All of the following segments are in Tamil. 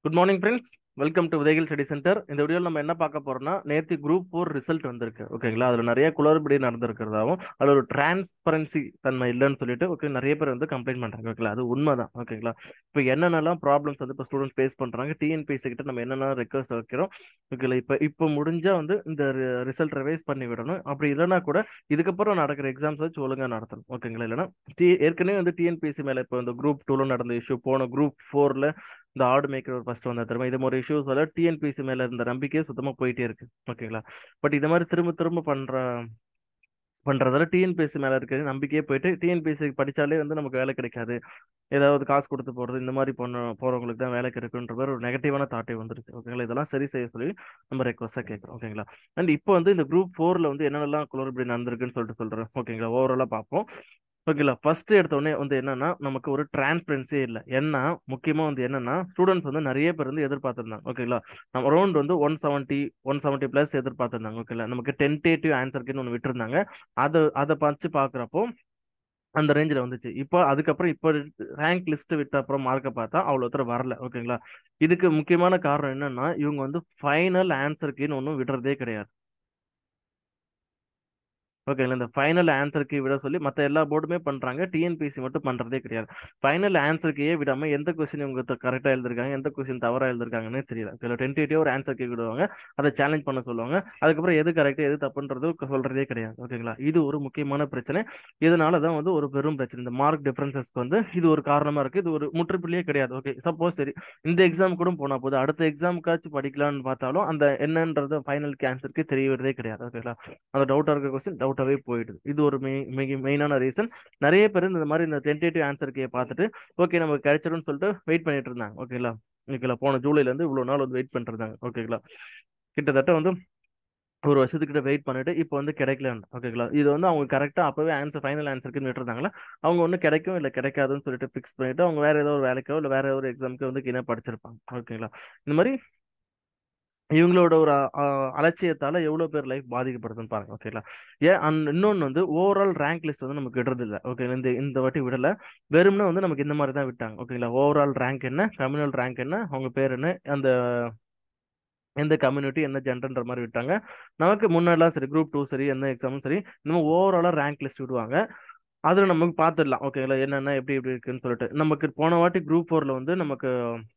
good morning friends welcome to உதயகில் ஸ்டடி சென்டர் இந்த வீடியோவில் நம்ம என்ன பார்க்க போறோம்னா நேற்று குரூப் ஃபோர் ரிசல்ட் வந்திருக்கு ஓகேங்களா அதில் நிறைய குளறுபடி நடந்திருக்கிறதாவும் அதில் ஒரு டிரான்ஸ்பரன்சி தன்மை இல்லைன்னு சொல்லிட்டு ஓகே நிறைய பேர் வந்து கம்ப்ளைண்ட் பண்ணுறாங்க ஓகேங்களா அது உண்மைதான் ஓகேங்களா இப்போ என்னென்னலாம் ப்ராப்ளம்ஸ் வந்து இப்போ ஸ்டூடெண்ட்ஸ் ஃபேஸ் பண்ணுறாங்க டிஎன்பிஎஸ்சி கிட்ட நம்ம என்னென்ன ரெக்வஸ்ட் வைக்கிறோம் ஓகேங்களா இப்போ இப்போ முடிஞ்சா வந்து இந்த ரிசல்ட் ரிவைஸ் பண்ணி விடணும் அப்படி இல்லைனா கூட இதுக்கப்புறம் நடக்கிற எக்ஸாம்ஸ் வச்சு ஒழுங்காக நடத்தணும் ஓகேங்களா இல்லைனா டி ஏற்கனவே வந்து டிஎன்பிஎஸ்சி மேலே இப்போ இந்த குரூப் டூவில் நடந்த இஷ்யூ போன குரூப் ஃபோரில் இந்த ஆடு மேக்கர் ஒரு ஃபர்ஸ்ட் வந்த திரும்ப இது மாதிரி இஷ்யூஸ் வர டிஎன்பிசி மேல இருந்த நம்பிக்கையே சுத்தமா போயிட்டே இருக்கு ஓகேங்களா பட் இது மாதிரி திரும்ப திரும்ப பண்ற பண்றதால டிஎன்பிஎஸ்சி மேல இருக்கிற நம்பிக்கையே போயிட்டு டிஎன்பிஎஸ்சி படிச்சாலே வந்து நமக்கு வேலை கிடைக்காது ஏதாவது காசு கொடுத்து போறது இந்த மாதிரி பண்ண போறவங்களுக்கு தான் வேலை கிடைக்குன்ற மாதிரி ஒரு நெகட்டிவான தாட்டே வந்துருச்சு ஓகேங்களா இதெல்லாம் சரி செய்ய சொல்லி நம்ம ரெக்வஸ்டா கேட்கறோம் ஓகேங்களா அண்ட் இப்போ வந்து இந்த குரூப் ஃபோர்ல வந்து என்னென்னலாம் குளறுபடி நடந்திருக்குன்னு சொல்லிட்டு சொல்றேன் ஓகேங்களா ஓவராலா பார்ப்போம் ஓகேங்களா ஃபர்ஸ்ட் எடுத்தோடனே வந்து என்னன்னா நமக்கு ஒரு டிரான்ஸ்பரன்சியே இல்லை ஏன்னா முக்கியமா வந்து என்னன்னா ஸ்டூடெண்ட்ஸ் வந்து நிறைய பேர் வந்து எதிர்பார்த்திருந்தாங்க ஓகேங்களா நம்ம அரௌண்ட் வந்து one seventy one seventy plus எதிர்பார்த்திருந்தாங்க ஓகேங்களா நமக்கு டென்டேட்டிவ் ஆன்சர்க்குன்னு ஒன்று விட்டுருந்தாங்க அதை அதை பார்த்து பார்க்குறப்போ அந்த ரேஞ்சில் வந்துச்சு இப்போ அதுக்கப்புறம் இப்போ ரேங்க் லிஸ்ட் விட்ட அப்புறம் மார்க்கை பார்த்தா அவ்வளோ ஒருத்தர் வரல ஓகேங்களா இதுக்கு முக்கியமான காரணம் என்னன்னா இவங்க வந்து ஃபைனல் ஆன்சருக்குன்னு ஒன்றும் விடுறதே கிடையாது ஓகேங்களா இந்த ஃபைனல் ஆன்சருக்கு விட சொல்லி மற்ற எல்லா போர்டுமே பண்ணுறாங்க டிஎன்பிசி மட்டும் பண்ணுறதே கிடையாது ஃபைனல் ஆன்சருக்கே விடாமல் எந்த கொஸ்டின் இவங்க கரெக்டாக எழுதிருக்காங்க எந்த கொஸ்டின் தவறாக எழுதிருக்காங்கன்னு தெரியல சில டென்டேட்டிவ் ஒரு ஆன்சர் கேட்க விடுவாங்க அதை சேலஞ்ச் பண்ண சொல்லுவாங்க அதுக்கப்புறம் எது கரெக்ட் எது தப்புன்றது சொல்கிறதே கிடையாது ஓகேங்களா இது ஒரு முக்கியமான பிரச்சனை இதனால தான் வந்து ஒரு பெரும் பிரச்சனை இந்த மார்க் டிஃபரன்சஸ்க்கு வந்து இது ஒரு காரணமாக இருக்குது இது ஒரு முற்றுப்புள்ளியே கிடையாது ஓகே சப்போஸ் சரி இந்த எக்ஸாம் கூட போனால் போது அடுத்த எக்ஸாமுக்காச்சும் படிக்கலாம்னு பார்த்தாலும் அந்த என்னன்றது ஃபைனல் ஆன்சருக்கு தெரியறதே கிடையாது ஓகேங்களா அந்த டவுட்டாக இருக்க கொஸ்டின் டவுட் அவுட்டாவே போயிடுது இது ஒரு மெய் மெயினான ரீசன் நிறைய பேர் இந்த மாதிரி இந்த டென்டேட்டிவ் ஆன்சர் கே பார்த்துட்டு ஓகே நமக்கு கிடைச்சிடும்னு சொல்லிட்டு வெயிட் பண்ணிட்டு இருந்தாங்க ஓகேங்களா ஓகேங்களா போன ஜூலைல இருந்து இவ்வளவு நாள் வந்து வெயிட் பண்ணிட்டு இருந்தாங்க ஓகேங்களா கிட்டத்தட்ட வந்து ஒரு வருஷத்துக்கிட்ட வெயிட் பண்ணிட்டு இப்போ வந்து கிடைக்கல ஓகேங்களா இது வந்து அவங்க கரெக்டாக அப்பவே ஆன்சர் ஃபைனல் ஆன்சருக்கு விட்டுருந்தாங்களா அவங்க ஒன்றும் கிடைக்கும் இல்லை கிடைக்காதுன்னு சொல்லிட்டு ஃபிக்ஸ் பண்ணிட்டு அவங்க வேற ஏதோ ஒரு வேலைக்கோ இல்லை வேற ஒரு எக்ஸாமுக்கோ வந்து கீழே படிச்சிருப்பாங்க ஓகேங்களா இந்த மாதிரி இவங்களோட ஒரு அலட்சியத்தால எவ்வளவு பேர் லைஃப் பாதிக்கப்படுதுன்னு பாருங்க ஓகேங்களா ஏன் அண்ட் இன்னொன்று வந்து ஓவரால் ரேங்க் லிஸ்ட் வந்து நமக்கு விடுறது இல்லை ஓகே இந்த இந்த வாட்டி விடல வெறும்னா வந்து நமக்கு இந்த மாதிரி தான் விட்டாங்க ஓகேங்களா ஓவரால் ரேங்க் என்ன கம்யூனல் ரேங்க் என்ன அவங்க பேர் என்ன அந்த எந்த கம்யூனிட்டி என்ன ஜென்டர்ன்ற மாதிரி விட்டாங்க நமக்கு முன்னாடிலாம் சரி குரூப் டூ சரி எந்த எக்ஸாமும் சரி நம்ம ஓவராலாக ரேங்க் லிஸ்ட் விடுவாங்க அதில் நமக்கு பார்த்துடலாம் ஓகேங்களா என்னென்ன எப்படி எப்படி இருக்குன்னு சொல்லிட்டு நமக்கு போன வாட்டி குரூப் ஃபோரில் வந்து நமக்கு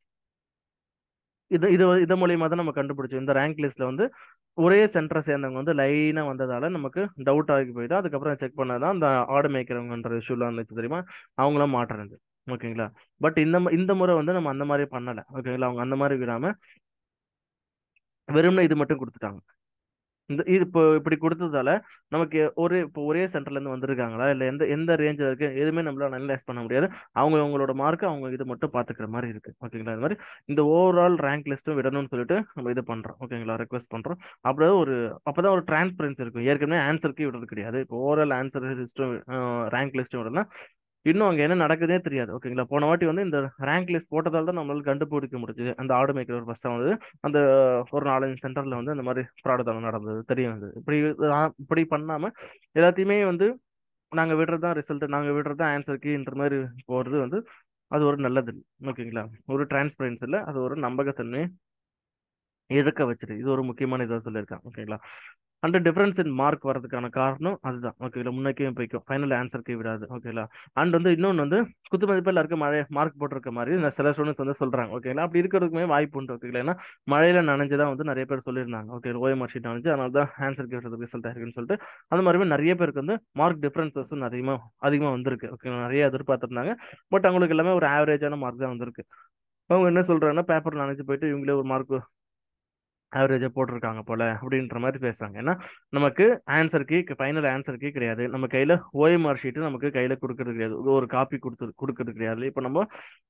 இது இது இது மூலியமா தான் நம்ம கண்டுபிடிச்சோம் இந்த ரேங்க் லிஸ்ட்ல வந்து ஒரே சென்டரை சேர்ந்தவங்க வந்து லைனா வந்ததால நமக்கு டவுட் ஆகி போயிட்டு அதுக்கப்புறம் செக் பண்ணாதான் அந்த ஆடு மேய்க்கிறவங்கன்ற இஷ்யூலாம் இருந்துச்சு தெரியுமா அவங்களாம் மாட்டுறது ஓகேங்களா பட் இந்த இந்த முறை வந்து நம்ம அந்த மாதிரி பண்ணல ஓகேங்களா அவங்க அந்த மாதிரி விடாம வெறும்னா இது மட்டும் கொடுத்துட்டாங்க இந்த இது இப்போ இப்படி கொடுத்ததால நமக்கு ஒரு இப்போ ஒரே சென்டர்ல இருந்து வந்திருக்காங்களா இல்லை எந்த எந்த ரேஞ்சில் இருக்கு எதுவுமே நம்மளால அனலைஸ் பண்ண முடியாது அவங்க அவங்களோட மார்க் அவங்க இது மட்டும் பார்த்துக்கிற மாதிரி இருக்கு ஓகேங்களா இது மாதிரி இந்த ஓவரால் ரேங்க் லிஸ்ட்டும் விடணும்னு சொல்லிட்டு நம்ம இது பண்றோம் ஓகேங்களா ரெக்வஸ்ட் பண்றோம் அப்படியே ஒரு அப்பதான் ஒரு டிரான்ஸ்பரன்சி இருக்கும் ஏற்கனவே ஆன்சருக்கு விடுறது கிடையாது இப்போ ஓவரால் ஆன்சர் லிஸ்ட்டும் ரேங்க் லிஸ்ட்டும் விடலாம் இன்னும் அங்கே என்ன நடக்குதே தெரியாது ஓகேங்களா போன வாட்டி வந்து இந்த ரேங்க் லிஸ்ட் போட்டதால் தான் நம்மளால கண்டுபிடிக்க முடிஞ்சது அந்த ஆடு மேய்க்கிற ஒரு ஃபர்ஸ்ட் வந்து அந்த ஒரு நாலஞ்சு சென்டர்ல வந்து அந்த மாதிரி ஃப்ராடு தான் நடந்தது தெரிய வந்தது இப்படி இப்படி பண்ணாம எல்லாத்தையுமே வந்து நாங்கள் விடுறது தான் ரிசல்ட் நாங்கள் விடுறது தான் ஆன்சருக்குன்ற மாதிரி போகிறது வந்து அது ஒரு நல்லது ஓகேங்களா ஒரு டிரான்ஸ்பரன்ஸ் இல்லை அது ஒரு நம்பகத்தன்மை இழக்க வச்சிரு இது ஒரு முக்கியமான இதாக சொல்லியிருக்காங்க ஓகேங்களா அண்ட் டிஃபரன்ஸ் இன் மார்க் வரதுக்கான காரணம் அதுதான் ஓகேங்களா முன்னக்கே போய்க்கும் ஃபைனல் ஆன்சருக்கு விடாது ஓகேங்களா அண்ட் வந்து இன்னொன்று வந்து குத்து மதிப்பில் இருக்க மழை மார்க் போட்டிருக்க மாதிரி இந்த சில ஸ்டூடெண்ட்ஸ் வந்து சொல்றாங்க ஓகேங்களா அப்படி இருக்கிறதுக்குமே வாய்ப்பு உண்டு ஓகேங்களா ஏன்னா மழையில நனைஞ்சுதான் வந்து நிறைய பேர் சொல்லியிருந்தாங்க ஓகே ஓஎம் ஷீட் நனைஞ்சு அதனால தான் ஆன்சருக்கு விடுறது ரிசல்ட் ஆயிருக்குன்னு சொல்லிட்டு அந்த மாதிரிமே நிறைய பேருக்கு வந்து மார்க் டிஃபரன்சஸும் அதிகமாக அதிகமாக வந்திருக்கு ஓகே நிறைய எதிர்பார்த்துருந்தாங்க பட் அவங்களுக்கு எல்லாமே ஒரு ஆவரேஜான மார்க் தான் வந்திருக்கு அவங்க என்ன சொல்றாங்கன்னா பேப்பர் நினைச்சு போயிட்டு இவங்களே ஒரு மார்க் ஆவரேஜாக போட்டிருக்காங்க போல அப்படின்ற மாதிரி பேசுறாங்க ஏன்னா நமக்கு ஆன்சருக்கு ஃபைனல் ஆன்சருக்கே கிடையாது நம்ம கையில் ஓஎம்ஆர் ஷீட்டு நமக்கு கையில் கொடுக்கறது கிடையாது ஒரு காப்பி கொடுத்து கொடுக்கறது கிடையாது இப்போ நம்ம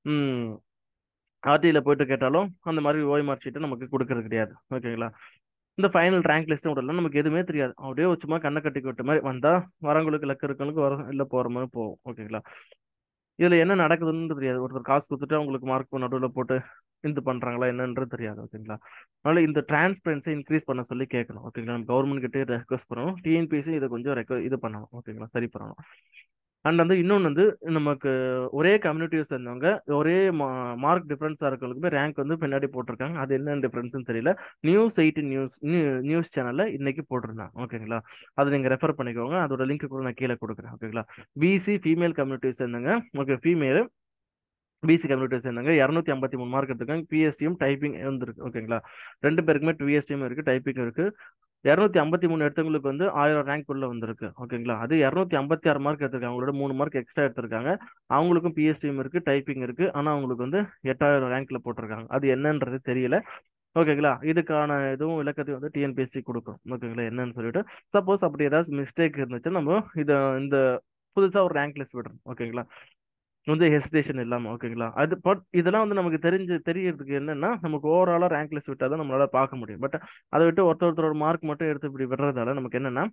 ஆர்டியில் போயிட்டு கேட்டாலும் அந்த மாதிரி ஓஎம்ஆர் ஷீட்டு நமக்கு கொடுக்கறது கிடையாது ஓகேங்களா இந்த ஃபைனல் ரேங்க் லிஸ்ட்டும் விடலாம் நமக்கு எதுவுமே தெரியாது அப்படியே சும்மா கண்ணை கட்டி விட்ட மாதிரி வந்தால் வரவங்களுக்கு லக்கு இருக்கவங்களுக்கு வர இல்லை போகிற மாதிரி போகும் ஓகேங்களா இதில் என்ன நடக்குதுன்னு தெரியாது ஒருத்தர் காசு கொடுத்துட்டு அவங்களுக்கு மார்க் நடுவில் போட்டு இது பண்ணுறாங்களா என்னன்றது தெரியாது ஓகேங்களா அதனால இந்த டிரான்ஸ்பரன்சி இன்க்ரீஸ் பண்ண சொல்லி கேட்கணும் ஓகேங்களா நம்ம கவர்மெண்ட் கிட்டே ரெக்வஸ்ட் பண்ணணும் டிஎன்பிசி இதை கொஞ்சம் ரெக்வ இது பண்ணணும் ஓகேங்களா சரி பண்ணணும் அண்ட் வந்து இன்னொன்று வந்து நமக்கு ஒரே கம்யூனிட்டியை சேர்ந்தவங்க ஒரே மார்க் டிஃப்ரென்ஸாக இருக்கிறவங்களுக்குமே ரேங்க் வந்து பின்னாடி போட்டிருக்காங்க அது என்ன டிஃப்ரென்ஸ்னு தெரியல நியூஸ் எயிட்டின் நியூஸ் நியூஸ் சேனலில் இன்னைக்கு போட்டிருந்தாங்க ஓகேங்களா அதை நீங்கள் ரெஃபர் பண்ணிக்கோங்க அதோட லிங்க் கூட நான் கீழே கொடுக்குறேன் ஓகேங்களா பிசி ஃபீமேல் கம்யூனிட்டி சேர்ந்தவங்க ஓகே ஃபீமேல் பிசி கம்யூனிட்டி சேர்ந்தாங்க இரநூத்தி ஐம்பத்தி மூணு மார்க் எடுத்திருக்காங்க பிஎஸ்டியும் டைப்பிங் இருந்திருக்கு ஓகேங்களா ரெண்டு பேருக்குமே பிஎஸ்டியும் இருக்கு டைப்பிங் இருக்கு இரநூத்தி ஐம்பத்தி மூணு எடுத்தவங்களுக்கு வந்து ஆயிரம் ரேங்க் உள்ள வந்திருக்கு ஓகேங்களா அது இரநூத்தி ஐம்பத்தி ஆறு மார்க் எடுத்திருக்காங்க அவங்களோட மூணு மார்க் எக்ஸ்ட்ரா எடுத்திருக்காங்க அவங்களுக்கும் பிஎஸ்டியும் இருக்கு டைப்பிங் இருக்கு ஆனால் அவங்களுக்கு வந்து எட்டாயிரம் ரேங்க்ல போட்டிருக்காங்க அது என்னன்றது தெரியல ஓகேங்களா இதுக்கான இதுவும் விளக்கத்தையும் வந்து டிஎன்பிஎஸ்சி கொடுக்கும் ஓகேங்களா என்னன்னு சொல்லிட்டு சப்போஸ் அப்படி ஏதாவது மிஸ்டேக் இருந்துச்சு நம்ம இதை இந்த புதுசாக ஒரு ரேங்க் லிஸ்ட் விடுறோம் ஓகேங்களா வந்து ஹெசிடேஷன் இல்லாமல் ஓகேங்களா அது பட் இதெல்லாம் வந்து நமக்கு தெரிஞ்சு தெரியறதுக்கு என்னன்னா நமக்கு ஓவராலாக ரேங்க் லிஸ்ட் விட்டால் தான் நம்மளால பார்க்க முடியும் பட் அதை விட்டு ஒருத்தர் ஒருத்தரோட மார்க் மட்டும் எடுத்து இப்படி விடுறதால நமக்கு என்னன்னா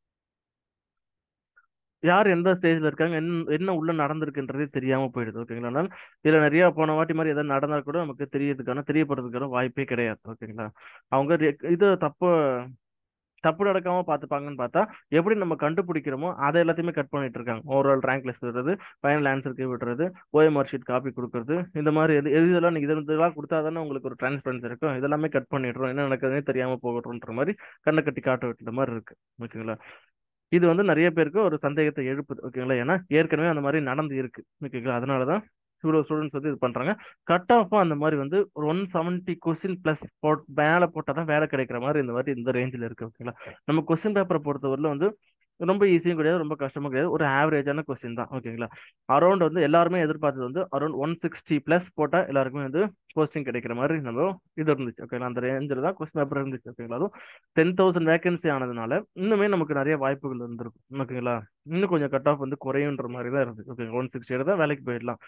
யார் எந்த ஸ்டேஜ்ல இருக்காங்க என்ன என்ன உள்ள நடந்திருக்குன்றதே தெரியாம போயிடுது ஓகேங்களா அதனால இதுல நிறைய போன வாட்டி மாதிரி எதாவது நடந்தா கூட நமக்கு தெரியறதுக்கான தெரியப்படுறதுக்கான வாய்ப்பே கிடையாது ஓகேங்களா அவங்க re- இது தப்பு தப்பு நடக்காம பார்த்துப்பாங்கன்னு பார்த்தா எப்படி நம்ம கண்டுபிடிக்கிறோமோ அதை எல்லாத்தையுமே கட் பண்ணிட்டு இருக்காங்க ஓவரால் ரேங்க் லிஸ்ட் விடுறது ஃபைனல் ஆன்சருக்கு விடுறது ஓஎம்ஆர் ஷீட் காப்பி கொடுக்கறது இந்த மாதிரி எது எது இதெல்லாம் நீங்க இது இதெல்லாம் கொடுத்தா தானே உங்களுக்கு ஒரு டிரான்ஸ்பரன்ஸ் இருக்கும் இதெல்லாமே கட் பண்ணிடுறோம் என்ன நடக்குதுன்னே தெரியாம போகட்டும்ன்ற மாதிரி கண்ணை கட்டி காட்ட விட்டுற மாதிரி இருக்கு ஓகேங்களா இது வந்து நிறைய பேருக்கு ஒரு சந்தேகத்தை எழுப்புது ஓகேங்களா ஏன்னா ஏற்கனவே அந்த மாதிரி நடந்து இருக்கு ஓகேங்களா அதனால தான் இவ்வளோ ஸ்டூடெண்ட்ஸ் வந்து இது பண்றாங்க கட் ஆஃபும் அந்த மாதிரி வந்து ஒரு ஒன் செவன்ட்டி கொஸ்டின் ப்ளஸ் போட் மேலே போட்டால் தான் வேலை கிடைக்கிற மாதிரி இந்த மாதிரி இந்த ரேஞ்சில் இருக்கு ஓகேங்களா நம்ம கொஸ்டின் பேப்பரை பொறுத்தவரையிலும் வந்து ரொம்ப ஈஸியும் கிடையாது ரொம்ப கஷ்டமும் கிடையாது ஒரு ஆவரேஜான கொஸ்டின் தான் ஓகேங்களா அரௌண்ட் வந்து எல்லாருமே எதிர்பார்த்தது வந்து அரௌண்ட் ஒன் சிக்ஸ்டி ப்ளஸ் போட்டால் எல்லாருக்குமே வந்து கொஸ்டின் கிடைக்கிற மாதிரி நம்ம இது இருந்துச்சு ஓகேங்களா அந்த ரேஞ்சில் தான் கொஸ்டின் பேப்பர் இருந்துச்சு ஓகேங்களா அதுவும் டென் தௌசண்ட் வேகன்சி ஆனதுனால இன்னுமே நமக்கு நிறைய வாய்ப்புகள் இருந்திருக்கும் ஓகேங்களா இன்னும் கொஞ்சம் கட் ஆஃப் வந்து குறையுன்ற மாதிரி தான் இருந்துச்சு ஓகேங்களா ஒன் சிக்ஸ்டி எடுத்தால் வேலைக்கு போயிடலாம்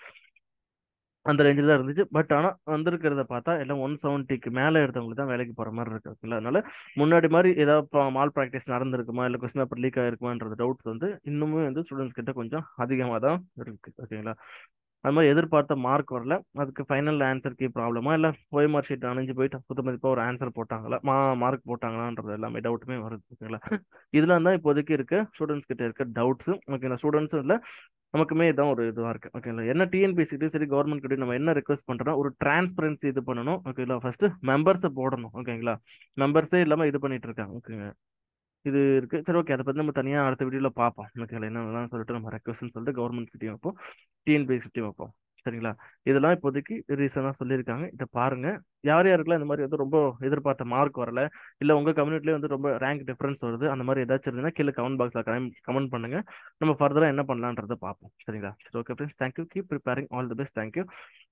அந்த ரேஞ்சில் தான் இருந்துச்சு பட் ஆனால் வந்திருக்கிறத பார்த்தா எல்லாம் ஒன் செவன்ட்டிக்கு மேலே எடுத்தவங்களுக்கு தான் வேலைக்கு போகிற மாதிரி இருக்கு ஓகேங்களா அதனால முன்னாடி மாதிரி ஏதாவது மால் ப்ராக்டிஸ் நடந்திருக்குமா இல்லை கொஸ்டின் பேப்பர் லீக் ஆகிருக்குமான்றது டவுட்ஸ் வந்து இன்னுமே வந்து ஸ்டூடெண்ட்ஸ் கிட்ட கொஞ்சம் அதிகமாக தான் இருக்கு ஓகேங்களா அது மாதிரி எதிர்பார்த்த மார்க் வரல அதுக்கு ஃபைனல் ஆன்சருக்கு ப்ராப்ளமா இல்லை ஓஎம்ஆர் ஷீட் அணைஞ்சு போயிட்டு புத்த மதிப்பாக ஒரு ஆன்சர் போட்டாங்களா மா மார்க் போட்டாங்களான்றது எல்லாமே டவுட்டுமே வருது ஓகேங்களா இதெல்லாம் தான் இப்போதைக்கு இருக்க ஸ்டூடெண்ட்ஸ் கிட்ட இருக்க டவுட்ஸ் ஓகேங்களா ஸ்டூடெண்ட்ஸும் இல்லை நமக்குமே இதான் ஒரு இதுவாக இருக்கு ஓகேங்களா என்ன டிஎன்பிசிட்டையும் சரி கவர்மெண்ட் கிட்டயும் நம்ம என்ன ரெக்வஸ்ட் பண்ணுறோம் ஒரு டிரான்ஸ்பரன்சி இது பண்ணணும் ஓகேங்களா ஃபர்ஸ்ட் மெம்பர்ஸை போடணும் ஓகேங்களா மெம்பர்ஸே இல்லாமல் இது பண்ணிட்டு இருக்காங்க ஓகேங்க இது இருக்கு சரி ஓகே அதை பற்றி நம்ம தனியாக அடுத்த வீடியோவில் பார்ப்போம் ஓகேங்களா என்னென்னலாம் சொல்லிட்டு நம்ம ரெக்வஸ்ட்னு சொல்லிட்டு கவர்மெண்ட் கிட்டையும் வைப்போம் டிஎன்பிஎஸ்கிட்டையும் வைப்போம் சரிங்களா இதெல்லாம் இப்போதைக்கு ரீசனாக சொல்லியிருக்காங்க இதை பாருங்க யார் யாருக்கெல்லாம் இந்த மாதிரி வந்து ரொம்ப எதிர்பார்த்த மார்க் வரல இல்லை உங்கள் கம்யூனிட்டிலே வந்து ரொம்ப ரேங்க் டிஃப்ரென்ஸ் வருது அந்த மாதிரி ஏதாச்சும் இருந்ததுன்னா கீழே கமெண்ட் பாக்ஸில் கமெண்ட் பண்ணுங்க நம்ம ஃபர்தராக என்ன பண்ணலான்றதை பார்ப்போம் சரிங்களா சரி okay friends thank you keep preparing all the best thank you